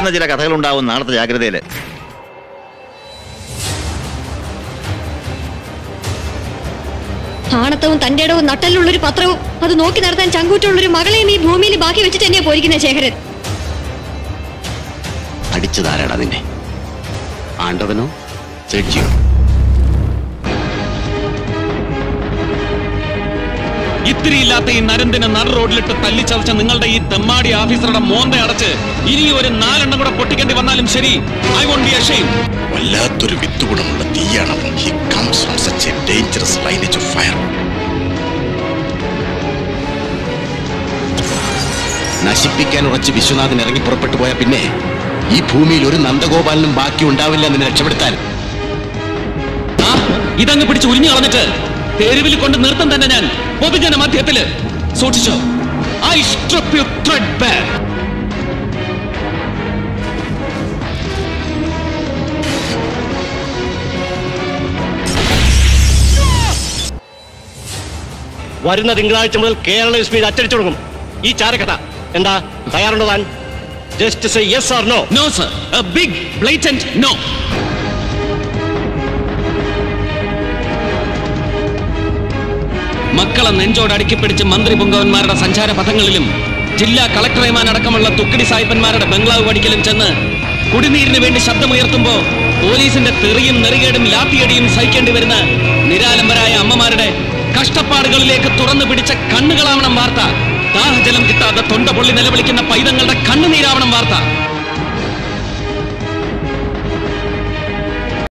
ഞെട്ടിക്കുന്ന ചില കഥകളുണ്ടാവും നാളത്തെ ജാഗ്രതയില് ആണത്തവും തന്റെ ഇടവും നട്ടലുള്ളൊരു പത്രവും അത് നോക്കി നടത്താൻ ചങ്കൂറ്റുള്ളൊരു മകളെയും ഈ ഭൂമിയിൽ ബാക്കി വെച്ചിട്ട് തന്നെയാ പോയിരിക്കുന്നത് ശേഖരൻ അടിച്ചതാരാടാ നിന്നെ ആണ്ടവനോ സെഡ്ജിയോ ഇത്തിരിയില്ലാത്ത ഈ നരന്തിനെ നട റോഡിലിട്ട് തല്ലിച്ചതച്ച നിങ്ങളുടെ ഈ തെമ്മാടി ഓഫീസറുടെ മോന്ത അടച്ച് ഇനി ഒരു നാലെണ്ണം കൂടെ പൊട്ടിക്കേണ്ടി വന്നാലും ശരി ഐ വോണ്ട് ബി അഷെയിം വല്ലാത്തൊരു വിത്തുഗുണമുള്ള തീയാണവൻ he comes from such a dangerous lineage of fire നശിപ്പിക്കാൻ ഉറച്ച് വിശ്വനാഥൻ ഇറങ്ങി പുറപ്പെട്ടു പോയ പിന്നെ ഈ ഭൂമിയിൽ ഒരു നന്ദഗോപാലനും ബാക്കി ഉണ്ടാവില്ല നിന്നെ രക്ഷപ്പെടുത്താൻ ആ ഇതങ്ങ് പിടിച്ച് ഉരിഞ്ഞു കളഞ്ഞിട്ട് തെരുവിൽ കൊണ്ട് നിർത്തം തന്നെ ഞാൻ പൊതുജന മധ്യത്തില് സൂക്ഷിച്ചോ I strip you thread back വരുന്ന തിങ്കളാഴ്ച മുതൽ കേരള സ്പീഡ് അച്ചടിച്ചു തുടങ്ങും ഈ ചാരക്കഥ എന്താ തയ്യാറുണ്ടോ താൻ just say yes or no no sir a big blatant no മക്കളെ നെഞ്ചോട് അടുക്കിപ്പിടിച്ച് മന്ത്രി പുങ്കവന്മാരുടെ സഞ്ചാര പഥങ്ങളിലും ജില്ലാ കളക്ടറേമാൻ അടക്കമുള്ള തുക്കിടി സായിപ്പന്മാരുടെ ബംഗ്ലാവ് പഠിക്കലും ചെന്ന് കുടിനീരിന് വേണ്ടി ശബ്ദമുയർത്തുമ്പോ പോലീസിന്റെ തെറിയും നെറികേടും ലാത്തിയടിയും സഹിക്കേണ്ടി വരുന്ന നിരാലംബരായ അമ്മമാരുടെ കഷ്ടപ്പാടുകളിലേക്ക് തുറന്നു പിടിച്ച കണ്ണുകളാവണം വാർത്ത ദാഹജലം കിട്ടാതെ തൊണ്ട പൊള്ളി നിലവിളിക്കുന്ന പൈതങ്ങളുടെ കണ്ണുനീരാവണം വാർത്ത